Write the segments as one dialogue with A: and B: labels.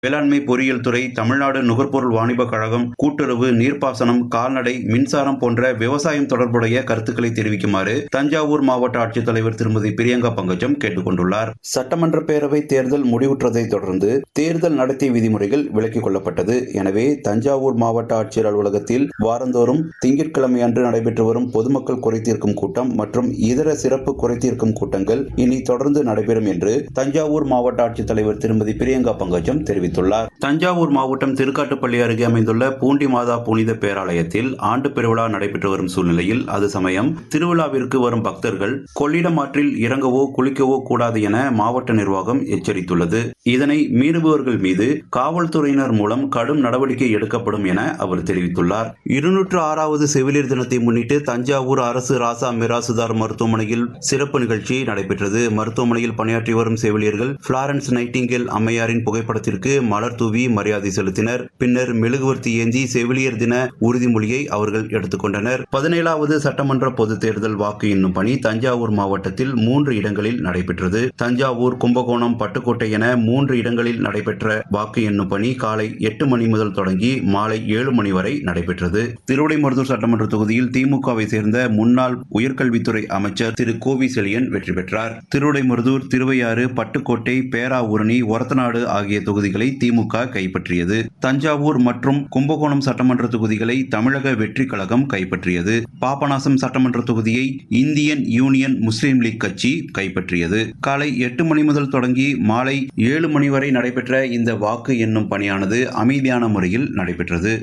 A: வேளாண்மை பொறியியல் துறை தமிழ்நாடு நுகர்பொருள் வாணிப கழகம் கூட்டுறவு நீர்ப்பாசனம் கால்நடை மின்சாரம் போன்ற விவசாயம் தொடர்புடைய கருத்துக்களை தெரிவிக்குமாறு தஞ்சாவூர் மாவட்ட ஆட்சித்தலைவர் திருமதி பிரியங்கா பங்கஜம் கேட்டுக் கொண்டுள்ளார் சட்டமன்ற பேரவை தேர்தல் முடிவுற்றதை தொடர்ந்து தேர்தல் நடத்தை விதிமுறைகள் விலக்கிக் கொள்ளப்பட்டது எனவே தஞ்சாவூர் மாவட்ட ஆட்சியர் அலுவலகத்தில் வாரந்தோறும் திங்கட்கிழமை அன்று நடைபெற்று வரும் பொதுமக்கள் குறைதீர்க்கும் கூட்டம் மற்றும் இதர சிறப்பு குறைதீர்க்கும் கூட்டங்கள் இனி தொடர்ந்து நடைபெறும் என்று தஞ்சாவூர் மாவட்ட ஆட்சித்தலைவர் திருமதி பிரியங்கா பங்கஜம் தெரிவித்தார் தெரிவித்துள்ளார் தஞ்சாவூர் மாவட்டம் திருக்காட்டுப்பள்ளி அருகே அமைந்துள்ள பூண்டி மாதா புனித பேராலயத்தில் ஆண்டு பெருவிழா நடைபெற்று வரும் சூழ்நிலையில் அது சமயம் திருவிழாவிற்கு வரும் பக்தர்கள் கொள்ளிடம் ஆற்றில் இறங்கவோ குளிக்கவோ கூடாது என மாவட்ட நிர்வாகம் எச்சரித்துள்ளது இதனை மீறுபவர்கள் மீது காவல்துறையினர் மூலம் கடும் நடவடிக்கை எடுக்கப்படும் என அவர் தெரிவித்துள்ளார் இருநூற்று ஆறாவது செவிலியர் தினத்தை முன்னிட்டு தஞ்சாவூர் அரசு ராசா மிராசுதார் மருத்துவமனையில் சிறப்பு நிகழ்ச்சி நடைபெற்றது மருத்துவமனையில் பணியாற்றி வரும் செவிலியர்கள் பிளாரன்ஸ் நைட்டிங்கேல் அம்மையாரின் புகைப்படத்திற்கு மலர் தூவி மரியாதை செலுத்தினர் பின்னர் மெழுகுவர்த்தி ஏந்தி செவிலியர் தின உறுதிமொழியை அவர்கள் எடுத்துக்கொண்டனர் பதினேழாவது சட்டமன்ற பொதுத் தேர்தல் வாக்கு எண்ணும் பணி தஞ்சாவூர் மாவட்டத்தில் மூன்று இடங்களில் நடைபெற்றது தஞ்சாவூர் கும்பகோணம் பட்டுக்கோட்டை என மூன்று இடங்களில் நடைபெற்ற வாக்கு எண்ணும் பணி காலை எட்டு மணி முதல் தொடங்கி மாலை ஏழு மணி வரை நடைபெற்றது திருவிடைமருதூர் சட்டமன்ற தொகுதியில் திமுகவை சேர்ந்த முன்னாள் உயர்கல்வித்துறை அமைச்சர் திரு கோவி செழியன் வெற்றி பெற்றார் திருவிடைமருதூர் திருவையாறு பட்டுக்கோட்டை பேராவூரணி ஒரத்தநாடு ஆகிய தொகுதிகளை திமுக கைப்பற்றியது தஞ்சாவூர் மற்றும் கும்பகோணம் சட்டமன்ற தொகுதிகளை தமிழக வெற்றி கழகம் கைப்பற்றியது பாபநாசம் சட்டமன்ற தொகுதியை இந்தியன் யூனியன் முஸ்லீம் லீக் கட்சி கைப்பற்றியது காலை எட்டு மணி முதல் தொடங்கி மாலை ஏழு மணி வரை நடைபெற்ற இந்த வாக்கு எண்ணும் பணியானது அமைதியான முறையில் நடைபெற்றது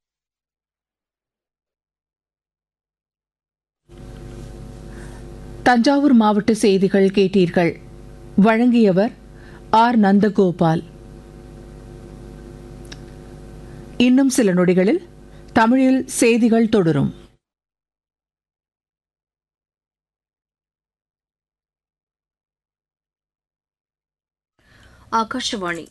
B: தஞ்சாவூர் மாவட்ட செய்திகள் கேட்டீர்கள் வழங்கியவர் ஆர் நந்தகோபால் இன்னும் சில நொடிகளில் தமிழில் செய்திகள் தொடரும்
C: ಆಕಾಶವಾಣಿ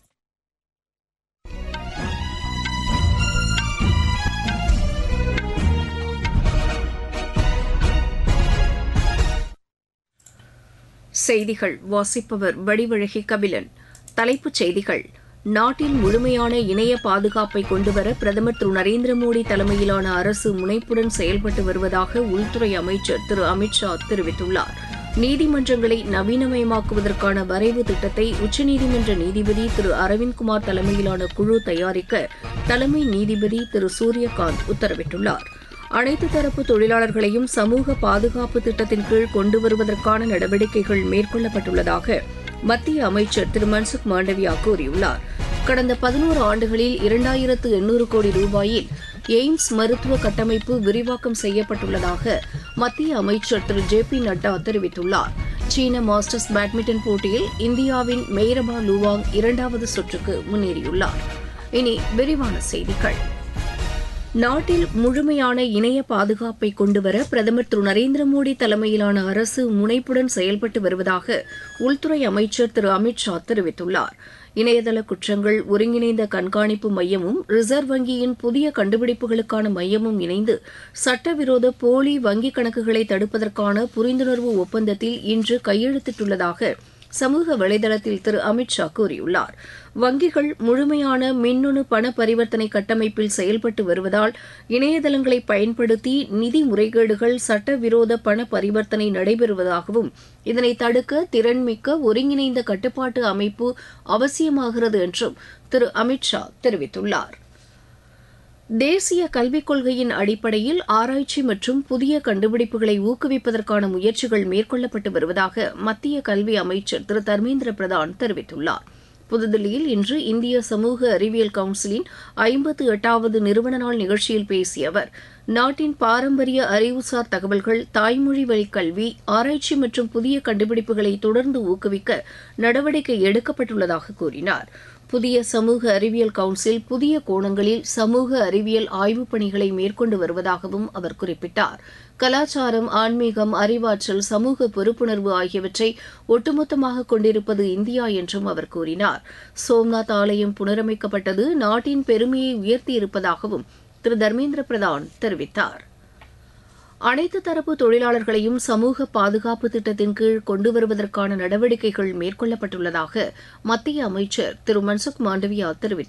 C: செய்திகள் வாசிப்பவர் வடிவழகி கபிலன் தலைப்புச் செய்திகள் நாட்டில் முழுமையான இணைய பாதுகாப்பை கொண்டுவர பிரதமர் திரு நரேந்திர மோடி தலைமையிலான அரசு முனைப்புடன் செயல்பட்டு வருவதாக உள்துறை அமைச்சர் திரு அமித்ஷா தெரிவித்துள்ளார் நீதிமன்றங்களை நவீனமயமாக்குவதற்கான வரைவு திட்டத்தை உச்சநீதிமன்ற நீதிபதி திரு அரவிந்த்குமார் தலைமையிலான குழு தயாரிக்க தலைமை நீதிபதி திரு சூரியகாந்த் உத்தரவிட்டுள்ளார் அனைத்து தரப்பு தொழிலாளர்களையும் சமூக பாதுகாப்பு திட்டத்தின் கீழ் கொண்டு வருவதற்கான நடவடிக்கைகள் மேற்கொள்ளப்பட்டுள்ளதாக மத்திய அமைச்சர் திரு மன்சுக் மாண்டவியா கூறியுள்ளார் கடந்த பதினோரு ஆண்டுகளில் இரண்டாயிரத்து எண்ணூறு கோடி ரூபாயில் எய்ம்ஸ் மருத்துவ கட்டமைப்பு விரிவாக்கம் செய்யப்பட்டுள்ளதாக மத்திய அமைச்சர் திரு ஜே பி நட்டா தெரிவித்துள்ளார் சீன மாஸ்டர்ஸ் பேட்மிண்டன் போட்டியில் இந்தியாவின் மெய்ரபா லூவாங் இரண்டாவது சுற்றுக்கு முன்னேறியுள்ளார் இனி விரிவான செய்திகள் நாட்டில் முழுமையான இணைய பாதுகாப்பை கொண்டுவர பிரதமர் திரு நரேந்திர மோடி தலைமையிலான அரசு முனைப்புடன் செயல்பட்டு வருவதாக உள்துறை அமைச்சர் திரு அமித்ஷா தெரிவித்துள்ளார் இணையதள குற்றங்கள் ஒருங்கிணைந்த கண்காணிப்பு மையமும் ரிசர்வ் வங்கியின் புதிய கண்டுபிடிப்புகளுக்கான மையமும் இணைந்து சட்டவிரோத போலி வங்கிக் கணக்குகளை தடுப்பதற்கான புரிந்துணர்வு ஒப்பந்தத்தில் இன்று கையெழுத்திட்டுள்ளதாக சமூக வலைதளத்தில் திரு அமித்ஷா கூறியுள்ளார் வங்கிகள் முழுமையான மின்னணு பண பரிவர்த்தனை கட்டமைப்பில் செயல்பட்டு வருவதால் இணையதளங்களை பயன்படுத்தி நிதி முறைகேடுகள் சட்டவிரோத பண பரிவர்த்தனை நடைபெறுவதாகவும் இதனை தடுக்க திறன்மிக்க ஒருங்கிணைந்த கட்டுப்பாட்டு அமைப்பு அவசியமாகிறது என்றும் திரு அமித்ஷா தெரிவித்துள்ளார் தேசிய கல்விக் கொள்கையின் அடிப்படையில் ஆராய்ச்சி மற்றும் புதிய கண்டுபிடிப்புகளை ஊக்குவிப்பதற்கான முயற்சிகள் மேற்கொள்ளப்பட்டு வருவதாக மத்திய கல்வி அமைச்சர் திரு தர்மேந்திர பிரதான் தெரிவித்துள்ளார் புதுதில்லியில் இன்று இந்திய சமூக அறிவியல் கவுன்சிலின் ஐம்பத்து எட்டாவது நிறுவன நாள் நிகழ்ச்சியில் பேசிய அவர் நாட்டின் பாரம்பரிய அறிவுசார் தகவல்கள் தாய்மொழி வழி கல்வி ஆராய்ச்சி மற்றும் புதிய கண்டுபிடிப்புகளை தொடர்ந்து ஊக்குவிக்க நடவடிக்கை எடுக்கப்பட்டுள்ளதாக கூறினார் புதிய சமூக அறிவியல் கவுன்சில் புதிய கோணங்களில் சமூக அறிவியல் ஆய்வுப் பணிகளை மேற்கொண்டு வருவதாகவும் அவர் குறிப்பிட்டார் கலாச்சாரம் ஆன்மீகம் அறிவாற்றல் சமூக பொறுப்புணர்வு ஆகியவற்றை ஒட்டுமொத்தமாக கொண்டிருப்பது இந்தியா என்றும் அவர் கூறினார் சோம்நாத் ஆலயம் புனரமைக்கப்பட்டது நாட்டின் பெருமையை உயர்த்தியிருப்பதாகவும் திரு தர்மேந்திர பிரதான் தெரிவித்தார் அனைத்து தரப்பு தொழிலாளர்களையும் சமூக பாதுகாப்பு திட்டத்தின் கீழ் கொண்டு வருவதற்கான நடவடிக்கைகள் மேற்கொள்ளப்பட்டுள்ளதாக மத்திய அமைச்சர் திரு மன்சுக் மாண்டவியா தெரிவித்துள்ளார்